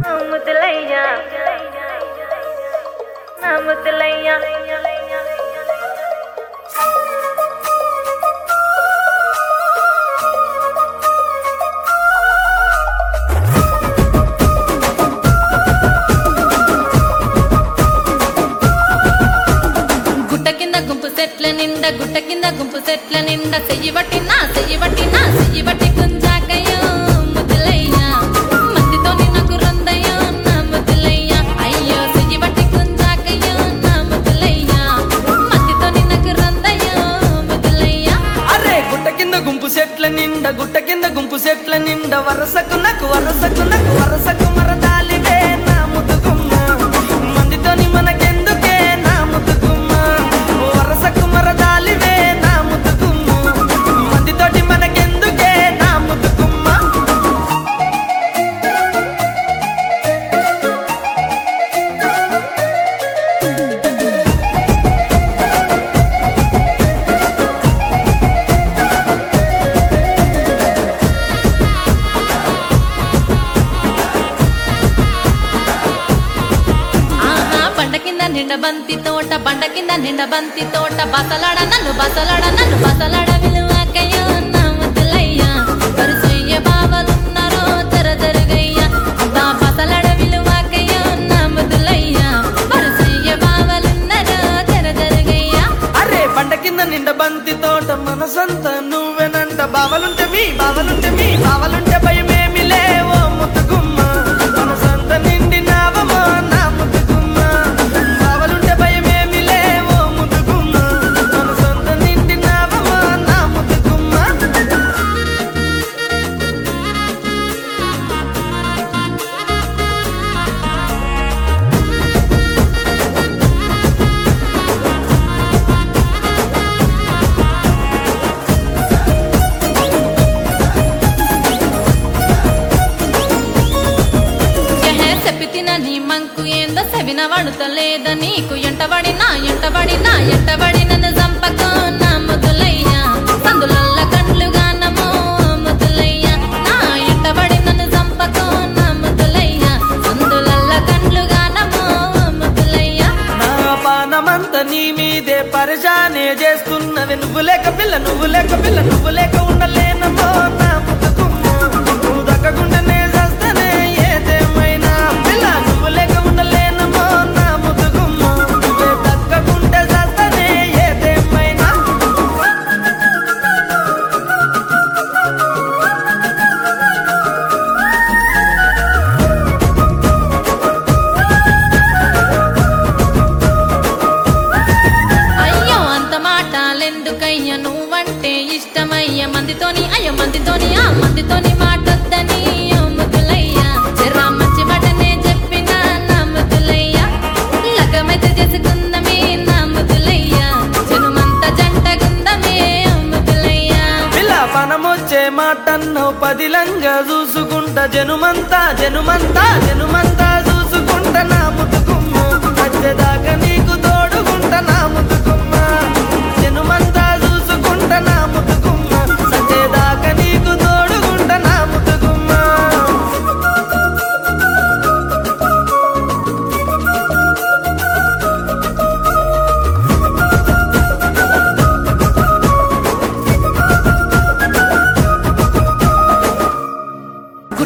ముద్దులయ్యా నా ముద్దులయ్యా గుట్ట కింద గుంపు సెట్ల నిండా గుట్ట కింద గుంపు సెట్ల నిండా చెయ్యి పట్టినా చెయ్యి పట్టినా చెయ్యి పట్టి గుంజాకయ్యో ముద్దులయ్యా మందితో నాకు రొందయ్యో నా ముద్దులయ్యా అయ్యో చెయ్యి పట్టి గుంజాకయ్యో నా ముద్దులయ్యా మందితో నాకు రొందయ్యో ముద్దులయ్యా అరే గుట్ట కింద గుంపు సెట్ల నిండా గుట్ట కింద గుంపు సెట్ల నిండా వరసకు నాకు వరసకు నాకు వరసకు మరదాలివే నా ముద్దుగుమ్మ మందితోని మనకెందుకే నా ముద్దుగుమ్మ వరసకు మరదాలివే నా ముద్దుగుమ్మ మందితోటి మనకెందుకే నా ముద్దుగుమ్మ ఆహా బండ కింద నిండ బంతి తోట బండ కింద నిండ బంతి తోట బసలాడ నన్ను బసలాడ నన్ను బసలాడ విలువకయ్యో నా ముద్దులయ్యా పరిచయ్య బావలున్నారో తెర జరుగయ్యా బా బసలాడ విలువకయ్యో నా ముద్దులయ్యా పరిచయ్య బావలున్నారో తెర జరుగయ్యా అరే పంట కింద నిండ బంతి తోట మనసంతా నువ్వెనంట బావలుంటే మీ బావలుంటే మీ బావలుంటే భయమేమి లేవో ముద్దుగుమ్మ మనసంత నిండినావమో నా ముద్దుగుమ్మ బావలుంటే భయమేమి లేవో ముద్దుగుమ్మ మనసంత నిండినావమో నా ముద్దుగుమ్మ ఎహే చెప్పితిన నీ మంకు ఏందో సెవిన వడుతలేద నీకు ఎంటబడినా ఎంటబడినా ఎంటబడి నన్ను చంపకో నా ముద్దులయ్యా సందులల్ల కండ్లుగా నమో ముద్దులయ్యా నా ఎంటబడి నన్ను చంపకో నా ముద్దులయ్యా సందులల్ల కండ్లుగా నమో ముద్దులయ్యా నా పానమంత నీ మీదే పరిశానే చేస్తున్నది నువ్వు లేక పిల్ల నువ్వు లేక పిల్ల నువ్వు లేక ఉండలేనమ్మో నా ముద్దుకుమ్మ నువ్వు దక్కకుండానే చేస్తేనే ఏదేమైనా పిల్ల నువ్వు లేక ఉండలేనమ్మో నా ముద్దుకుమ్మ నువ్వే దక్కకుంటే చేస్తేనే ఏదేమైనా అయ్యో అంత మాటలెందుకయ్య నువ్వంటే ఇష్టమయ్య మందితోని అయ్య మందితోని ఆ మందితోని మాటొద్దని ఓ ముద్దులయ్య జరా మంచి మాటనే చెప్పిన నా ముద్దులయ్య లగమైతే చేసుకుందమే నా ముద్దులయ్య జనుమంత జంటగుందమే ఓ ముద్దులయ్య పిల్ల పనమొచ్చే మాటన్నో పదిలంగా చూసుకుంటా జనుమంతా జనుమంతా జనుమంతా చూసుకుంటా నా ముద్దుకుమ్మ వచ్చేదాకా నీకు దో